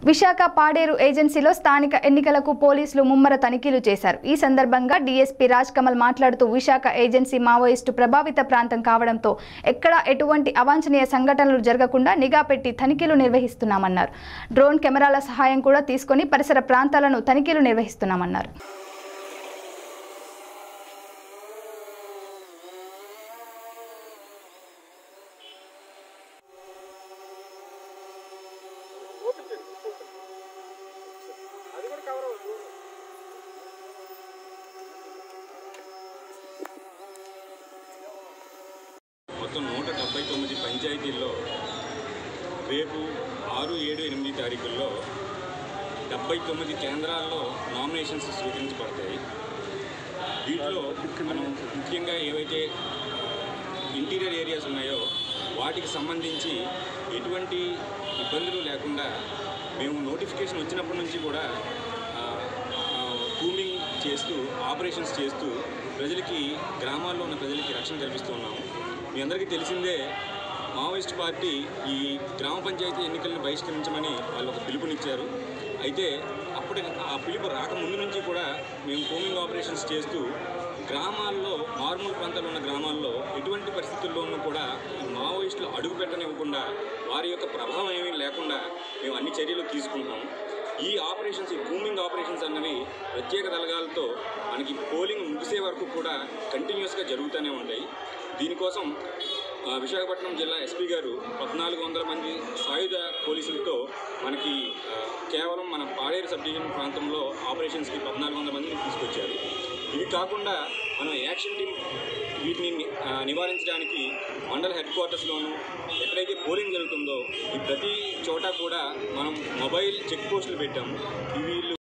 విశాఖ పాడేరు ఏజెన్సీలో స్థానిక ఎన్నికలకు పోలీసులు ముమ్మర తనిఖీలు చేశారు ఈ సందర్భంగా డీఎస్పీ రాజ్ కమల్ మాట్లాడుతూ విశాఖ ఏజెన్సీ మావోయిస్టు ప్రభావిత ప్రాంతం కావడంతో ఎక్కడా ఎటువంటి అవాంఛనీయ సంఘటనలు జరగకుండా నిఘా పెట్టి తనిఖీలు నిర్వహిస్తున్నామన్నారు డ్రోన్ కెమెరాల సహాయం కూడా తీసుకొని పరిసర ప్రాంతాలను తనిఖీలు నిర్వహిస్తున్నామన్నారు అది కూడా కవర్ అవ్వదు మొత్తం నూట డెబ్బై తొమ్మిది పంచాయతీల్లో రేపు ఆరు ఏడు ఎనిమిది తారీఖుల్లో డెబ్బై తొమ్మిది కేంద్రాల్లో నామినేషన్స్ స్వీకరించబడతాయి వీటిలో మనం ముఖ్యంగా ఏవైతే ఇంటీరియర్ ఏరియాస్ ఉన్నాయో వాటికి సంబంధించి ఎటువంటి ఇబ్బందులు లేకుండా మేము నోటిఫికేషన్ వచ్చినప్పటి నుంచి కూడా కూమింగ్ చేస్తూ ఆపరేషన్స్ చేస్తూ ప్రజలకి గ్రామాల్లో ఉన్న ప్రజలకి రక్షణ కల్పిస్తూ ఉన్నాము మీ అందరికీ తెలిసిందే మావోయిస్ట్ పార్టీ ఈ గ్రామ పంచాయతీ ఎన్నికలను బహిష్కరించమని వాళ్ళు ఒక పిలుపునిచ్చారు అయితే అప్పటి ఆ పిలుపు రాకముందు నుంచి కూడా మేము కూమింగ్ ఆపరేషన్స్ చేస్తూ గ్రామాల్లో మారుమూల ప్రాంతాల్లో ఉన్న గ్రామాల్లో ఎటువంటి పరిస్థితుల్లోనూ కూడా ఈ మావోయిస్టులు అడుగు పెట్టనివ్వకుండా వారి యొక్క ప్రభావం ఏమీ లేకుండా మేము అన్ని చర్యలు తీసుకుంటున్నాము ఈ ఆపరేషన్స్ ఈ కూమింగ్ ఆపరేషన్స్ అన్నవి ప్రత్యేక దళగాలతో మనకి పోలింగ్ ముగిసే వరకు కూడా కంటిన్యూస్గా జరుగుతూనే ఉంటాయి దీనికోసం ఆ, విశాఖపట్నం జిల్లా ఎస్పీ గారు పద్నాలుగు వందల మంది సాయుధ పోలీసులతో మనకి ఆ, కేవలం మన పాడేరు సబ్ డివిజన్ ప్రాంతంలో ఆపరేషన్స్కి పద్నాలుగు వందల మందిని తీసుకొచ్చారు ఇవి కాకుండా మనం యాక్షన్ టీమ్ వీటిని ని- ఆ, నివారించడానికి మండల హెడ్ క్వార్టర్స్లోను ఎక్కడైతే పోలింగ్ జరుగుతుందో ఈ ప్రతి చోట కూడా మనం మొబైల్ చెక్ పోస్టులు పెట్టాము ఇవి వీళ్ళు